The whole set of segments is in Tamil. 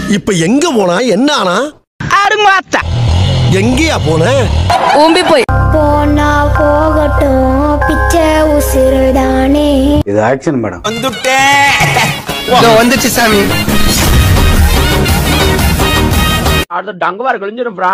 இப்ப எங்க போனா என்ன ஆனா அருமாத்தா எங்கேயா போன ஊம்பி போய் போனா போகட்டும் பிச்சை உசிறுதானே இது ஆக்ஷன் மேடம் வந்துச்சு சாமி அடுத்த டங்குவார் கிழிஞ்சிரும் ப்ரா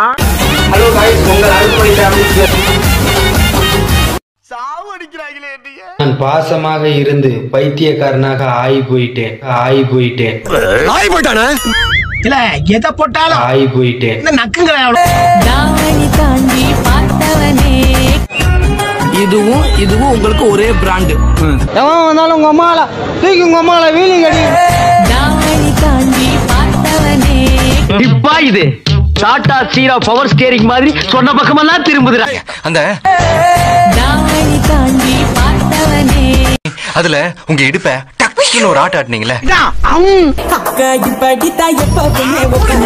நான் பாசமாக இருந்து பைத்தியக்காரனாக ஆகி போயிட்டேன் ஆகி போயிட்டேன் ஆய் போயிட்டானே இல்ல எதை போட்டாலும் ஆகி போயிட்டேன் இந்த நக்குங்கிற தாவணி தாண்டி பார்த்தவனே இதுவும் இதுவும் உங்களுக்கு ஒரே பிராண்டு எவன் வந்தாலும் உங்க அம்மால தூக்கி உங்க அம்மால வீலி கடி தாவணி தாண்டி பார்த்தவனே இப்பா இது டாடா சீரா பவர் ஸ்டேரிங் மாதிரி சொன்ன பக்கமெல்லாம் திரும்புதுடா அந்த தாவணி தாண்டி பார்த்தவனே அதுல உங்க இடுப்ப டக்குன்னு ஒரு ஆட்ட ஆட்டினீங்களே படித்தா எப்பவுமே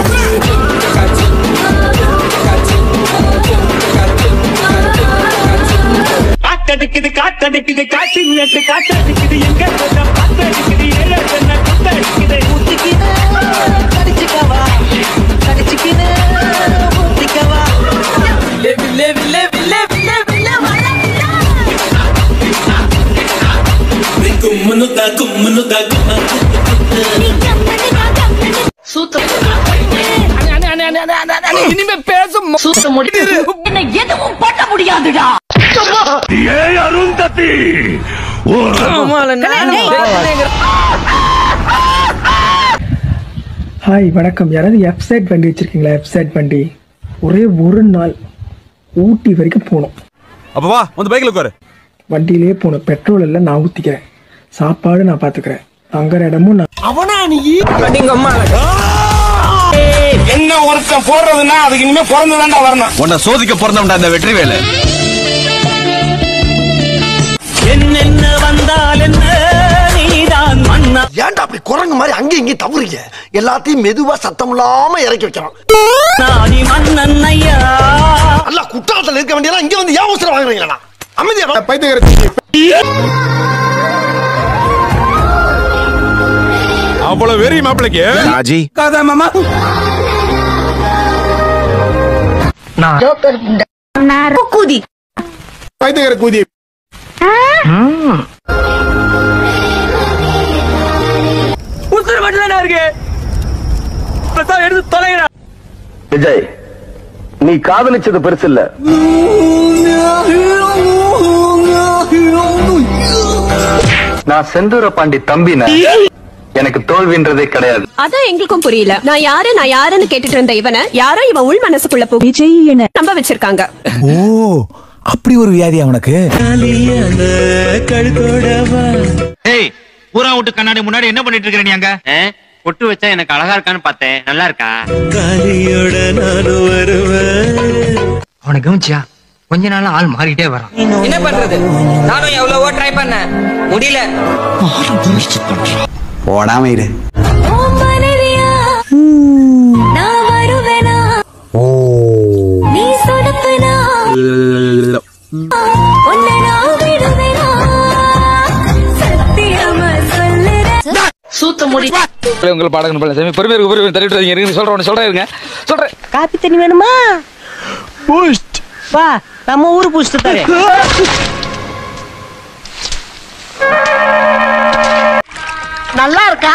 காத்தடிக்குது காத்தடிக்குது காற்று நட்டு காத்தடிக்குது எங்க காத்தடிக்குது ஏழு குத்தடிக்குது இனிமே பேசும் சூத்த முடியுது என்ன எதுவும் பண்ண முடியாதுடா ஹாய் வணக்கம் யாராவது வெப்சைட் வண்டி வச்சிருக்கீங்களா வெப்சைட் வண்டி ஒரே ஒரு நாள் ஊட்டி வரைக்கும் போகணும் அப்ப வா வந்து பைக்ல உட்காரு வண்டியிலே போகணும் பெட்ரோல் எல்லாம் நான் ஊற்றிக்கிறேன் சாப்பாடு நான் பார்த்துக்கிறேன் தங்குற இடமும் நான் அவனா நீ எங்க அம்மா என்ன ஒருத்தன் போடுறதுன்னா அதுக்கு இனிமே பிறந்துதான்டா வரணும் உன்னை சோதிக்க பிறந்தவன்டா இந்த வெற்றி வேலை என்னென்ன வந்தால் என்ன நீதான் மன்னா ஏன்டா அப்படி குரங்கு மாதிரி அங்கேயும் இங்கேயும் தவறுங்க எல்லாத்தையும் மெதுவா சத்தம் இல்லாம இறக்கி வைக்கிறான் நாடி மன்னன் ஐயா அல்ல குற்றாலத்துல இருக்க வேண்டியதெல்லாம் இங்க வந்து ஏன் அவசரம் வாங்குறீங்களா அமைதியா அவ்வளவு வெறி மாப்பிளைக்கு ராஜி கதை மாமா கூதி பைத்தியக்கார கூதி உத்தர மட்டும் தானே இருக்கு இப்பதான் எடுத்து தொலைகிறா விஜய் நீ காதலிச்சது பெருசு இல்ல நான் செந்தூர பாண்டி தம்பின எனக்கு தோல்வின்றதே கிடையாது அதான் எங்களுக்கும் புரியல நான் யாரு நான் யாருன்னு கேட்டுட்டு இருந்த இவனை யாரோ இவன் உள் மனசுக்குள்ள போ விஜய் என்ன நம்ப வச்சிருக்காங்க ஓ அப்படி ஒரு வியாதியா உனக்கு ஏய் பூரா விட்டு கண்ணாடி முன்னாடி என்ன பண்ணிட்டு இருக்கிற நீ அங்க பொட்டு வச்சா எனக்கு அழகா இருக்கான்னு பார்த்தேன் நல்லா இருக்கா அவனை கவனிச்சியா கொஞ்ச நாள் ஆள் மாறிட்டே வரான் என்ன பண்றது நானும் எவ்வளவோ ட்ரை பண்ணேன் முடியல போடாம இரு நான் வருவேனா நீ சொடப்பனா உன்னை நான் விடுவேனா சத்தியமா சொல்லுறேன் சூத்த முடி உங்களை பாடகன் பண்ணல சாமி பொறுமை இருக்கு பொறுமை தள்ளிட்டு வரீங்க இருங்க சொல்றேன் உடனே சொல்றேன் இருங்க சொல்றேன் காப்பி தண்ணி வேணுமா வா நம்ம ஊரு பூஸ்ட் தரேன் நல்லா இருக்கா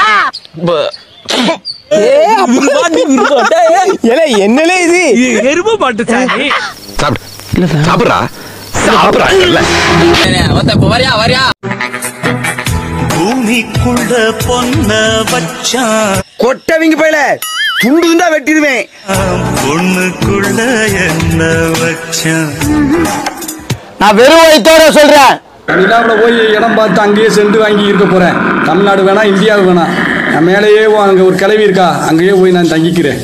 என்னலே இது எருமை பாட்டு சாமி சாப்பிடு சாப்பிடுறா சாப்பிடுறா இல்ல வரியா வரியா பூமிக்குள்ள பொன்ன வச்சான் கொட்டவிங்க போயில துண்டு துண்டா வெட்டிடுவேன் பொண்ணுக்குள்ள என்ன வச்சான் நான் வெறும் வயிற்றோட சொல்றேன் நிலாவில் போய் இடம் பார்த்து அங்கேயே சென்று வாங்கி இருக்க போறேன் தமிழ்நாடு வேணாம் இந்தியாவு வேணாம் நான் மேலேயே அங்கே ஒரு கிளவி இருக்கா அங்கேயே போய் நான் தங்கிக்கிறேன்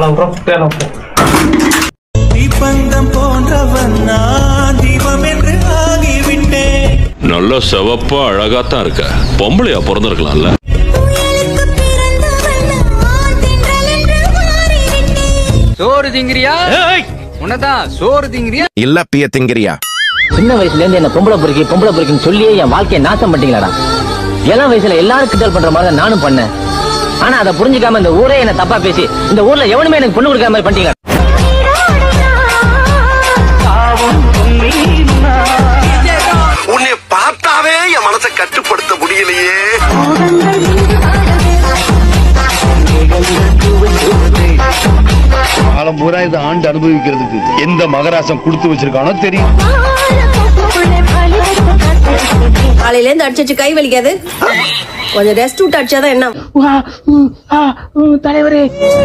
தீபந்தம் போன்றவன் நான் தீபம் என்று ஆகிவிட்டேன் நல்ல செவப்பா அழகாத்தான் இருக்க பொம்பளையா பிறந்திருக்கலாம்ல புயலுக்கு பிறந்தவன் நான் தின்றல் என்று மாறிவிட்டேன் சோறு திங்கிறியா உன்னதான் சோறு திங்கிறியா இல்ல பிய திங்கிறியா சின்ன வயசுல இருந்து என்ன பொம்பளை பொறுக்கி பொம்பளை பொறுக்கின்னு சொல்லியே என் வாழ்க்கையை நாசம் பண்ணிட்டீங்களாடா இளம் வயசுல எல்லாரும் கிண்டல் பண்ற மாதிரி தான் நானும் பண்ணேன் ஆனா அதை புரிஞ்சுக்காம இந்த ஊரே என்ன தப்பா பேசி இந்த ஊர்ல எவனுமே எனக்கு பொண்ணு கொடுக்காம மாதிரி பண்ணிட்டீங்க உன்னை பார்த்தாவே என் மனசை கட்டுப்படுத்த முடியலையே காலம் பூரா இதை ஆண்டு அனுபவிக்கிறதுக்கு எந்த மகராசம் கொடுத்து வச்சிருக்கானோ தெரியும் காலையில இருந்து அடிச்சு கை வலிக்காது கொஞ்சம் ரெஸ்ட் விட்டு அடிச்சாதான் என்ன தலைவரே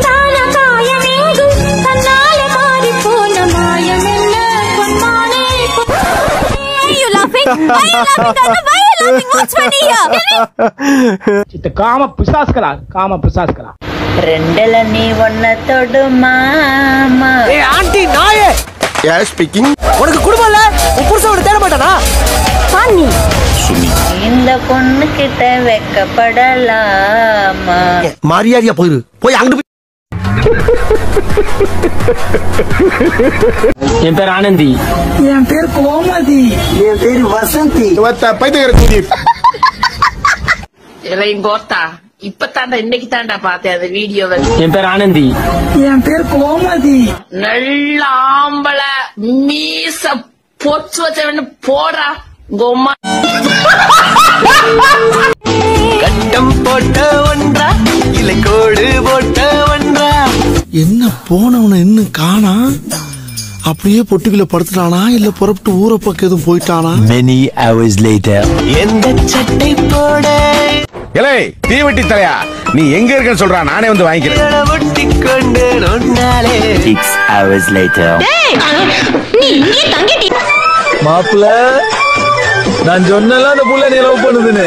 இந்த காம பிசாஸ்களா காம பிசாஸ்களா ரெண்டுல நீ ஒன்ன தொடுமா ஏய் ஆண்டி நாயே யார் ஸ்பீக்கிங் உனக்கு குடும்பம் இல்ல உன் புருஷன் உன்னை தேட மாட்டானா பாணி இந்த பொண்ணு கிட்ட வெக்கப்படலாமா மரியாதையா போயிரு போய் அங்கிட்டு போய் என் பேர் ஆனந்தி என் பேர் கோமதி என் பேரு வசந்தி பைத்தியக்கார கூடி போத்தா இப்பதாண்டா இன்னைக்கு தாண்டா பார்த்தேன் அந்த வீடியோவை என் பேர் ஆனந்தி என் பேர் கோமதி நல்ல ஆம்பளை மீச பொச்சு வச்சவன்னு போடா கொம்மா கட்டம் போட்ட ஒன்றா இல்லை கோடு போட்ட ஒன்றா என்ன போனவன இன்னும் காணா அப்படியே பொட்டுக்குள்ள படுத்துட்டானா இல்ல புறப்பட்டு ஊரை பக்கம் எதுவும் போயிட்டானா Many hours later எந்த சட்டை போட இலை தீவெட்டி தலையா நீ எங்க இருக்கன்னு சொல்றா நானே வந்து வாங்கிக்கிறேன் ஒட்டி கொண்டு நொன்னாலே Six hours later நீ இங்கே தங்கிட்டி மாப்பிள்ள நான் சொன்னல அந்த புள்ள நீ லவ் பண்ணுதுன்னு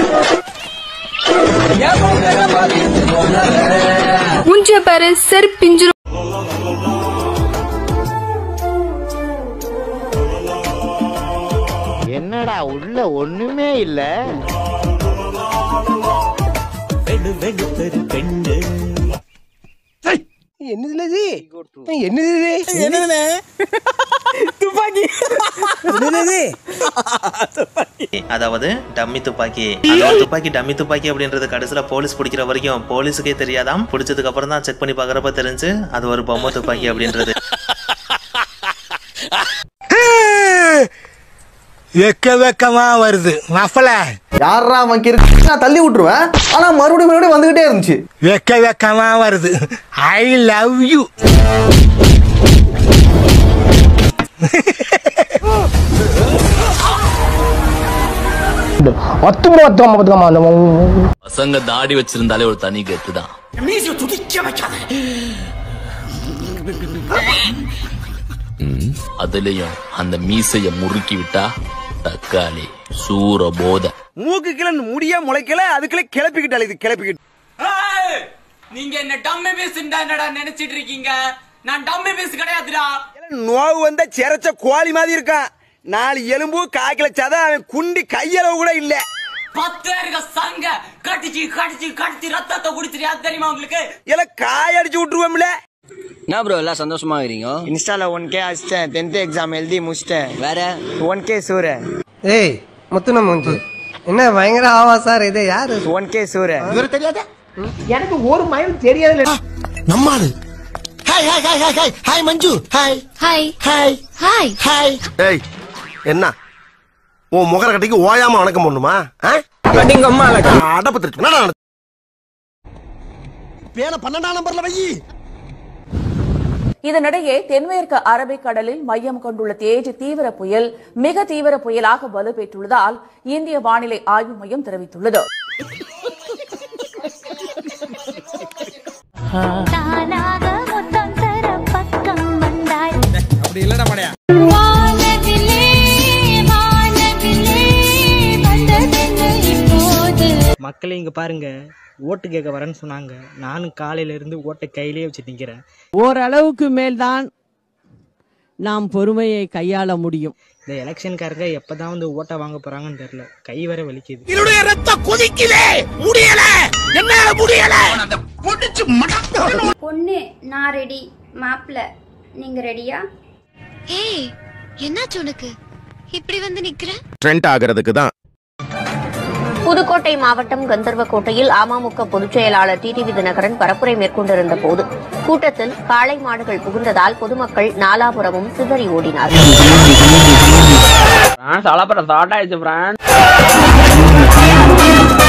முஞ்ச பாரு செரு பிஞ்சிரும் என்னடா உள்ள ஒண்ணுமே இல்ல என்னதுல இது என்னது இது என்னதுல துப்பாக்கி என்னது அதாவது டம்மி துப்பாக்கி அதாவது துப்பாக்கி டம்மி துப்பாக்கி அப்படின்றது கடைசியில போலீஸ் பிடிக்கிற வரைக்கும் போலீஸுக்கே தெரியாதாம் பிடிச்சதுக்கு அப்புறம் தான் செக் பண்ணி பாக்குறப்ப தெரிஞ்சு அது ஒரு பொம்மை துப்பாக்கி அப்படின்றது வெக்க வெக்கமா வருது மஃபல யாரா வங்கி இருக்கு நான் தள்ளி விட்டுருவேன் ஆனா மறுபடியும் மறுபடியும் வந்துகிட்டே இருந்துச்சு வெக்க வெக்கமா வருது ஐ லவ் யூ ஒத்துமா ஒத்துமா ஒத்துமா அந்த பசங்க தாடி வச்சிருந்தாலே ஒரு தனி கெத்து தான் மீச துடிக்க வைக்காத அதுலயும் அந்த மீசைய முறுக்கி விட்டா தக்காளி சூர போத மூக்கு கீழே முடிய முளைக்கல அதுக்குள்ள கிளப்பிக்கிட்டால இது கிளப்பிக்கிட்டு நீங்க என்ன டம்மி பீஸ் என்னடா நினைச்சிட்டு இருக்கீங்க நான் டம்மி பீஸ் கிடையாதுடா நோவு வந்த சிறச்ச கோழி மாதிரி இருக்கான் நாலு எலும்பு காய்க்கல சதை அவன் குண்டி கையளவு கூட இல்ல பத்து இருக்க சங்க கடிச்சு கடிச்சு கடிச்சு ரத்தத்தை குடிச்சிரு அது தெரியுமா உங்களுக்கு இல்ல காய் அடிச்சு விட்டுருவோம்ல என்ன ப்ரோ எல்லாம் சந்தோஷமா இருக்கிறீங்க இன்ஸ்டால ஒன் கே அடிச்சிட்டேன் டென்த் எக்ஸாம் எழுதி முடிச்சிட்டேன் வேற ஒன் கே சூர ஏய் முத்துன மூஞ்சி என்ன பயங்கர ஆவாசார் இது யாரு ஒன் கே சூர இவரு தெரியாத எனக்கு ஒரு மைல் தெரியாது நம்மாடு hi hi hi hi hi hi Manju hi hi hi hi hi ஏய் என்ன உன் முகர கட்டிக்கு ஓயாம வணக்கம் பண்ணுமா அடப்பத்திருக்கு என்னடா நடந்து- பேன பன்னெண்டாம் நம்பர்ல வை இதனிடையே தென்மேற்கு அரபிக்கடலில் மையம் கொண்டுள்ள தேஜ் தீவிர புயல் மிக தீவிர புயலாக வலுப்பெற்றுள்ளதால் இந்திய வானிலை ஆய்வு மையம் தெரிவித்துள்ளது தானாக முத்தம் தர பக்கம் வந்தாய் அப்படி இல்லடா படையா வானவிலே வானவிலே வந்ததென்ன இப்போது மக்களே இங்க பாருங்க ஓட்டு கேட்க வரேன்னு சொன்னாங்க நானும் காலையில இருந்து ஓட்டை கையிலேயே வச்சு நிக்கிறேன் ஓரளவுக்கு மேல்தான் நாம் பொறுமையை கையாள முடியும் இந்த எலெக்ஷன்காரங்க எப்பதான் வந்து ஓட்டை வாங்க போறாங்கன்னு தெரியல கை வர வலிக்குது என்னுடைய ரத்தம் கொதிக்குதே முடியல என்னால முடியல பொண்ணு நான் ரெடி மாப்பிள்ள நீங்க ரெடியா ஏய் என்னாச்சு உனக்கு இப்படி வந்து நிக்கிற ட்ரெண்ட் ஆகிறதுக்கு தான் புதுக்கோட்டை மாவட்டம் கந்தர்வக்கோட்டையில் அமமுக பொதுச் செயலாளர் டிடிவி தினகரன் பரப்புரை மேற்கொண்டிருந்த போது கூட்டத்தில் காளை மாடுகள் புகுந்ததால் பொதுமக்கள் நாலாபுரமும் சிதறி ஓடினார்கள் பிரான்ஸ் அலப்பற ஸ்டார்ட் ஆயிடுச்சு பிரான்ஸ்